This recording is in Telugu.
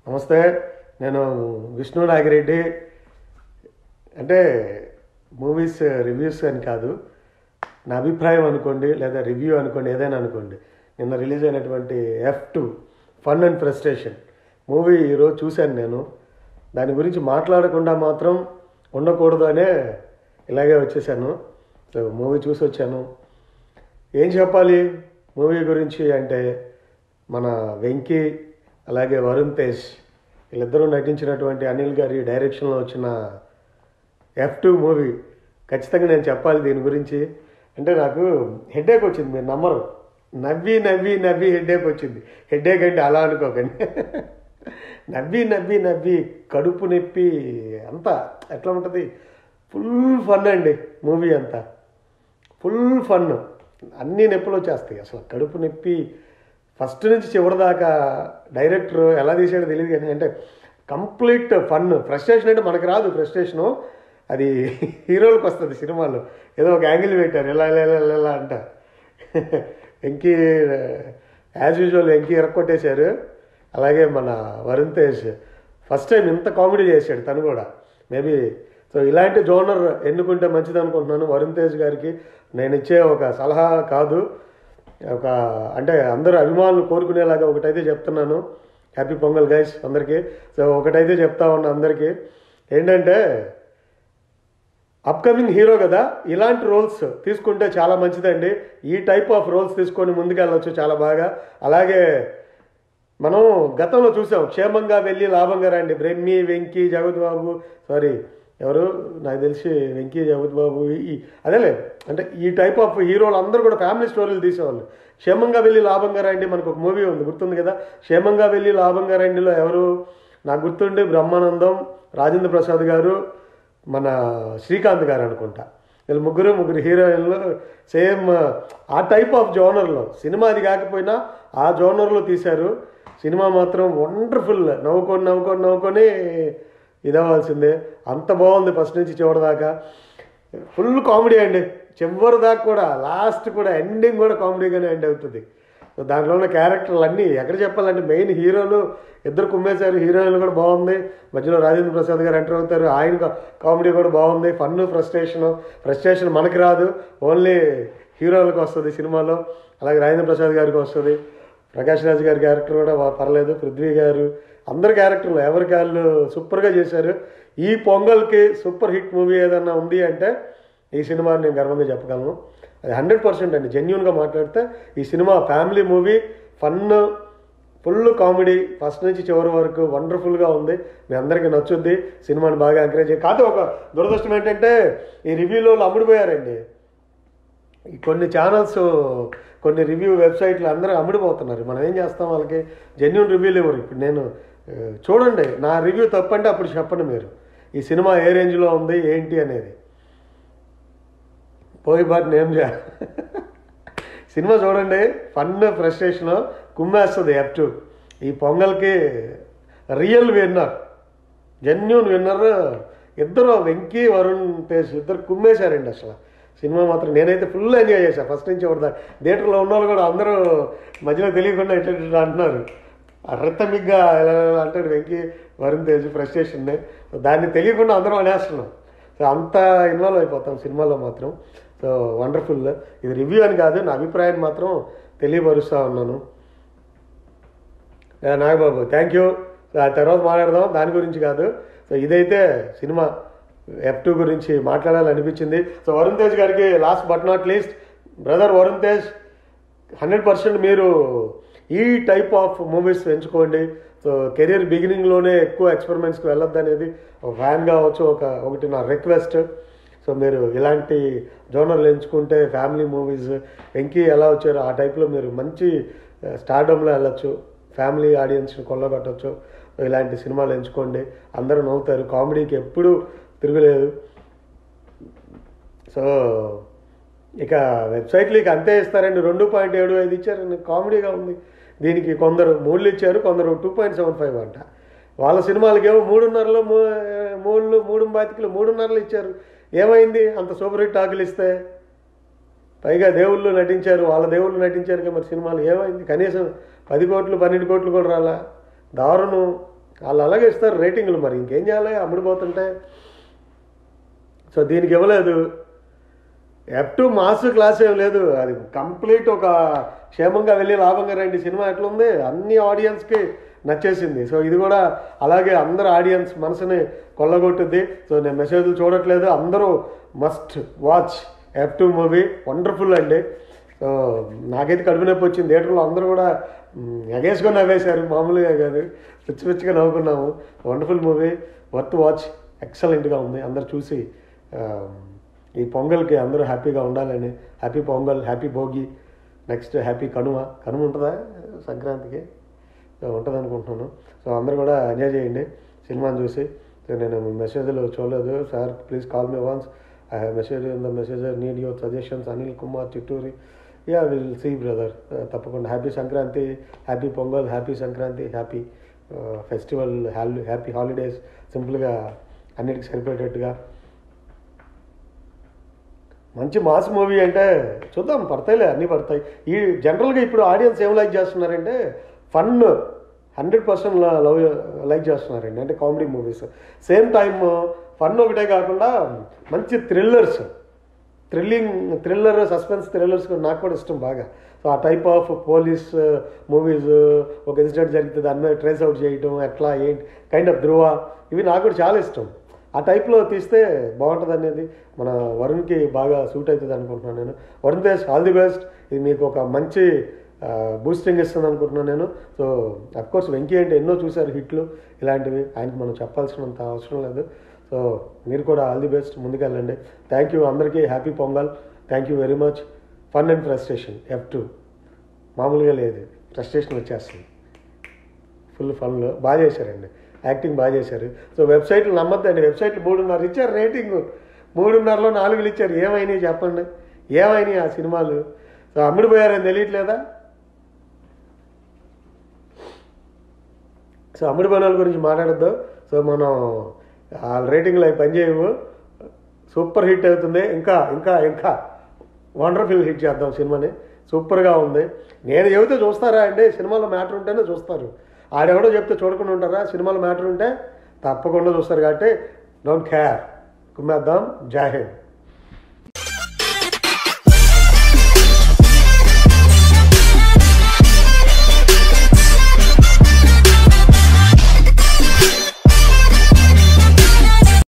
నమస్తే నేను విష్ణు నాగిరెడ్డి అంటే మూవీస్ రివ్యూస్ అని కాదు నా అభిప్రాయం అనుకోండి లేదా రివ్యూ అనుకోండి ఏదైనా అనుకోండి నిన్న రిలీజ్ అయినటువంటి F two fun and frustration movie ఈరోజు చూశాను నేను దాని గురించి మాట్లాడకుండా మాత్రం ఉండకూడదు అనే ఇలాగే వచ్చేసాను సో మూవీ చూసి వచ్చాను ఏం చెప్పాలి మూవీ గురించి అంటే మన వెంకీ అలాగే వరుణ్ తేజ్ వీళ్ళిద్దరూ నటించినటువంటి అనిల్ గారి డైరెక్షన్లో వచ్చిన ఎఫ్ టూ మూవీ ఖచ్చితంగా నేను చెప్పాలి దీని గురించి అంటే నాకు హెడేక్ వచ్చింది మీరు నమ్మరు నవ్వి నవ్వి నవ్వి హెడేక్ వచ్చింది హెడేక్ అంటే అలా అనుకోకండి నవ్వి నవ్వి నవ్వి కడుపు నొప్పి అంతా ఎట్లా ఉంటుంది ఫుల్ ఫన్ అండి మూవీ అంతా ఫుల్ ఫన్ అన్ని నొప్పులు వచ్చేస్తాయి అసలు కడుపు నొప్పి ఫస్ట్ నుంచి చివరి దాకా డైరెక్టర్ ఎలా తీసాడో తెలియదు కానీ అంటే కంప్లీట్ ఫన్ ఫ్రస్ట్రేషన్ అంటే మనకు రాదు ఫ్రస్ట్రేషను అది హీరోలకు వస్తుంది సినిమాలో ఏదో ఒక యాంగిల్ పెట్టారు ఎలా ఎలా ఎలా ఎలా ఎలా అంట వెంకీ యాజ్ యూజువల్ వెంకీ ఇరక్కొట్టేశారు అలాగే మన వరుణ్ తేజ్ ఫస్ట్ టైం ఇంత కామెడీ చేశాడు తను కూడా మేబీ సో ఇలాంటి జోనర్ ఎన్నుకుంటే మంచిది అనుకుంటున్నాను వరుణ్ తేజ్ గారికి నేను ఇచ్చే ఒక సలహా కాదు ఒక అంటే అందరూ అభిమానులు కోరుకునేలాగా ఒకటైతే చెప్తున్నాను హ్యాపీ పొంగల్ గైస్ అందరికీ సో ఒకటైతే చెప్తా ఉన్నా అందరికీ ఏంటంటే అప్కమింగ్ హీరో కదా ఇలాంటి రోల్స్ తీసుకుంటే చాలా మంచిదండి ఈ టైప్ ఆఫ్ రోల్స్ తీసుకొని ముందుకెళ్ళొచ్చు చాలా బాగా అలాగే మనం గతంలో చూసాం క్షేమంగా వెళ్ళి లాభంగా రండి బ్రెమ్మి వెంకీ జగత్ బాబు సారీ ఎవరు నాకు తెలిసి వెంకీ జగత్ బాబు ఈ అదేలే అంటే ఈ టైప్ ఆఫ్ హీరోలు అందరూ కూడా ఫ్యామిలీ స్టోరీలు తీసేవాళ్ళు క్షేమంగా వెళ్ళి లాభంగా రండి మనకు ఒక మూవీ ఉంది గుర్తుంది కదా క్షేమంగా వెళ్ళి లాభంగా రండిలో ఎవరు నాకు గుర్తుండి బ్రహ్మానందం రాజేంద్ర ప్రసాద్ గారు మన శ్రీకాంత్ గారు అనుకుంటా వీళ్ళు ముగ్గురు ముగ్గురు హీరోయిన్లు సేమ్ ఆ టైప్ ఆఫ్ జోనర్లో సినిమా అది కాకపోయినా ఆ జోనర్లో తీశారు సినిమా మాత్రం వండర్ఫుల్ నవ్వుకొని నవ్వుకొని నవ్వుకొని ఇదవ్వాల్సిందే అంత బాగుంది ఫస్ట్ నుంచి చివరి దాకా ఫుల్ కామెడీ అండి చివరి దాకా కూడా లాస్ట్ కూడా ఎండింగ్ కూడా కామెడీగానే ఎండ్ అవుతుంది సో దాంట్లో ఉన్న క్యారెక్టర్లు అన్నీ ఎక్కడ చెప్పాలంటే మెయిన్ హీరోలు ఇద్దరు కుమ్మేశారు హీరోయిన్లు కూడా బాగుంది మధ్యలో రాజేంద్ర ప్రసాద్ గారు ఎంటర్ అవుతారు ఆయన కా- కామెడీ కూడా బాగుంది ఫన్ ఫ్రస్ట్రేషన్ ఫ్రస్ట్రేషన్ మనకి రాదు ఓన్లీ హీరోలకు వస్తుంది సినిమాలో అలాగే రాజేంద్ర ప్రసాద్ గారికి వస్తుంది ప్రకాష్ రాజ్ గారి క్యారెక్టర్ కూడా బా- పర్లేదు పృథ్వీ గారు అందరి క్యారెక్టర్లు ఎవరికి వాళ్ళు సూపర్గా చేశారు ఈ పొంగల్కి సూపర్ హిట్ మూవీ ఏదన్నా ఉంది అంటే ఈ సినిమా నేను గర్వంగా చెప్పగలను అది హండ్రెడ్ పర్సెంట్ అండి జెన్యున్గా మాట్లాడితే ఈ సినిమా family movie fun full comedy first నుంచి చివరి వరకు వండర్ఫుల్గా ఉంది మీ అందరికీ నచ్చుద్ది సినిమాని బాగా ఎంకరేజ్ చేయాలి కాకపోతే ఒక దురదృష్టం ఏంటంటే ఈ రివ్యూలో అమ్ముడిపోయారండి ఈ కొన్ని ఛానల్స్ కొన్ని రివ్యూ వెబ్సైట్లు అందరూ అమ్ముడిపోతున్నారు మనం ఏం చేస్తాం వాళ్ళకి జెన్యున్ రివ్యూలు ఇవ్వరు ఇప్పుడు నేను ఆ, చూడండి నా రివ్యూ తప్పంటే అప్పుడు చెప్పండి మీరు ఈ సినిమా ఏ రేంజ్లో ఉంది ఏంటి అనేది పోయి బాట్ ఏం చేయాలి సినిమా చూడండి ఫన్ ఫ్రస్ట్రేషన్ కుమ్మేస్తుంది ఎఫ్ టూ ఈ పొంగల్కి రియల్ విన్నర్ జెన్యున్ విన్నర్ ఇద్దరు వెంకీ వరుణ్ తేజ్ ఇద్దరు కుమ్మేశారండి అసలు సినిమా మాత్రం నేనైతే ఫుల్ ఎంజాయ్ చేశాను ఫస్ట్ నుంచి ఎవరిదా థియేటర్లో ఉన్న వాళ్ళు కూడా అందరూ మధ్యలో తెలియకుండా ఎట్లా ఇట్లా అంటున్నారు అర్థమిగ్గా ఎలా ఎలా అంటాడు వెంకీ వరుణ్ తేజ్ ఫ్రస్ట్రేషన్ దాన్ని తెలియకుండా అందరం అనేస్తున్నాం సో అంత ఇన్వాల్వ్ అయిపోతాం సినిమాలో మాత్రం సో వండర్ఫుల్ ఇది రివ్యూ అని కాదు నా అభిప్రాయాన్ని మాత్రం తెలియపరుస్తూ ఉన్నాను ఏ, నాగబాబు థ్యాంక్ యూ ఆ తర్వాత మాట్లాడదాం దాని గురించి కాదు సో ఇదైతే సినిమా ఎఫ్ టూ గురించి మాట్లాడాలనిపించింది సో వరుణ్ తేజ్ గారికి last but not least brother Varun Tej hundred percent మీరు ఈ టైప్ ఆఫ్ మూవీస్ ఎంచుకోండి సో కెరీర్ బిగినింగ్లోనే ఎక్కువ ఎక్స్పెరిమెంట్స్కి వెళ్ళొద్దు అనేది ఒక ఫ్యాన్ కావచ్చు ఒక ఒకటి నా రిక్వెస్ట్ సో మీరు ఇలాంటి జోనర్లు ఎంచుకుంటే ఫ్యామిలీ మూవీస్ వెంకీ ఎలా వచ్చారో ఆ టైప్లో మీరు మంచి స్టార్డమ్లో వెళ్ళొచ్చు ఫ్యామిలీ ఆడియన్స్ని కొల్లగొట్టచ్చు ఇలాంటి సినిమాలు ఎంచుకోండి అందరూ నవ్వుతారు కామెడీకి ఎప్పుడూ తిరగలేదు సో ఇక వెబ్సైట్లు ఇక అంతే ఇస్తారండి రెండు పాయింట్ ఏడు ఐదు ఇచ్చారు కామెడీగా ఉంది దీనికి కొందరు మూడులు ఇచ్చారు కొందరు టూ పాయింట్ సెవెన్ ఫైవ్ అంట వాళ్ళ సినిమాలకేమో మూడున్నరలో మూ- మూడు మూడు బాతికలు మూడున్నరలు ఇచ్చారు ఏమైంది అంత సూపర్ హిట్ టాకులు ఇస్తే పైగా దేవుళ్ళు నటించారు వాళ్ళ దేవుళ్ళు నటించారు కదా మరి సినిమాలు ఏమైంది కనీసం పది కోట్లు పన్నెండు కోట్లు కూడా రాలా దారుణం వాళ్ళు అలాగే ఇస్తారు రేటింగ్లు మరి ఇంకేం చేయాలి అమ్ముడుపోతుంటే సో దీనికి ఇవ్వలేదు ఎఫ్ టు మాస్ క్లాస్ ఏం లేదు అది కంప్లీట్ ఒక క్షేమంగా వెళ్ళి లాభంగా రండి సినిమా ఎట్లుంది అన్ని ఆడియన్స్కి నచ్చేసింది సో ఇది కూడా అలాగే అందరు ఆడియన్స్ మనసుని కొల్లగొట్టుద్ది సో నేను మెసేజ్లు చూడట్లేదు అందరూ must watch F two movie wonderful అండి సో నాకైతే కడుపు నొప్పి వచ్చింది థియేటర్లో అందరూ కూడా మ్, ఎగేసుకొని నవ్వేశారు మామూలుగా కాదు పిచ్చి పిచ్చిగా నవ్వుకున్నాము వండర్ఫుల్ మూవీ వర్త్ వాచ్ ఎక్సలెంట్గా ఉంది అందరు చూసి ఆ, ఈ పొంగల్కి అందరూ హ్యాపీగా ఉండాలని happy Pongal happy Bhogi next happy Kanuma Kanuma ఉంటుందా సంక్రాంతికి సో ఉంటుంది అనుకుంటున్నాను సో అందరూ కూడా ఎంజాయ్ చేయండి సినిమాని చూసి సో నేను మెసేజ్లు చూడలేదు sir please call me once I have message in the message need your suggestions Anil Kumar Chitturi yeah will see brother తప్పకుండా happy Sankranti happy Pongal happy Sankranti happy festival happy holidays సింపుల్గా అన్నిటికి సరిపోయేటట్టుగా మంచి మాస్ మూవీ అంటే చూద్దాం పడతాయిలే అన్నీ పడతాయి ఈ జనరల్గా ఇప్పుడు ఆడియన్స్ ఏం లైక్ చేస్తున్నారంటే fun hundred percent love like చేస్తున్నారండి అంటే comedy movies same time fun ఒకటే కాకుండా మంచి thrillers thrilling thriller suspense thrillers నాకు కూడా ఇష్టం బాగా సో ఆ టైప్ ఆఫ్ పోలీస్ మూవీస్ ఒక ఇన్సిడెంట్ జరిగితే దాని మీద ట్రేస్ అవుట్ చేయటం ఎట్లా ఏంటి కైండ్ ఆఫ్ ధృవ ఇవి నాకు కూడా చాలా ఇష్టం ఆ టైప్లో తీస్తే బాగుంటుంది అనేది మన వరుణ్కి బాగా సూట్ అవుతుంది అనుకుంటున్నాను నేను Varun Tej all the best ఇది మీకు ఒక మంచి బూస్టింగ్ ఇస్తుంది అనుకుంటున్నాను నేను సో కోర్స్ వెంకీ అంటే ఎన్నో చూశారు హిట్లు ఇలాంటివి ఆయనకి మనం చెప్పాల్సినంత అవసరం లేదు సో మీరు కూడా ఆల్ ది బెస్ట్ ముందుకెళ్ళండి థ్యాంక్ యూ అందరికీ happy Pongal thank you very much fun and frustration F two మామూలుగా లేదు ఫ్రస్ట్రేషన్ వచ్చేస్తుంది ఫుల్ ఫన్లో బాగా చేశారండి యాక్టింగ్ బాగా చేశారు సో వెబ్సైట్లు నమ్మద్దండి వెబ్సైట్లు మూడున్నర ఇచ్చారు రేటింగ్ మూడున్నరలో నాలుగులు ఇచ్చారు ఏమైనాయి చెప్పండి ఏమైనాయి ఆ సినిమాలు సో అమ్ముడిపోయారని తెలియట్లేదా సో అమ్ముడిపోయిన వాళ్ళ గురించి మాట్లాడద్దు సో మనం ఆ రేటింగ్లు అవి పనిచేయవు సూపర్ హిట్ అవుతుంది ఇంకా ఇంకా ఇంకా వండర్ఫుల్ హిట్ చేద్దాం సినిమాని సూపర్గా ఉంది నేను చెబితే చూస్తారా అండి సినిమాలో మ్యాటర్ ఉంటేనే చూస్తారు ఆడెవడో చెప్తే చూడకుండా ఉంటారా సినిమాలో మ్యాటర్ ఉంటే తప్పకుండా చూస్తారు కాబట్టి డోంట్ కేర్ కుమ్మేద్దాం జై హింద్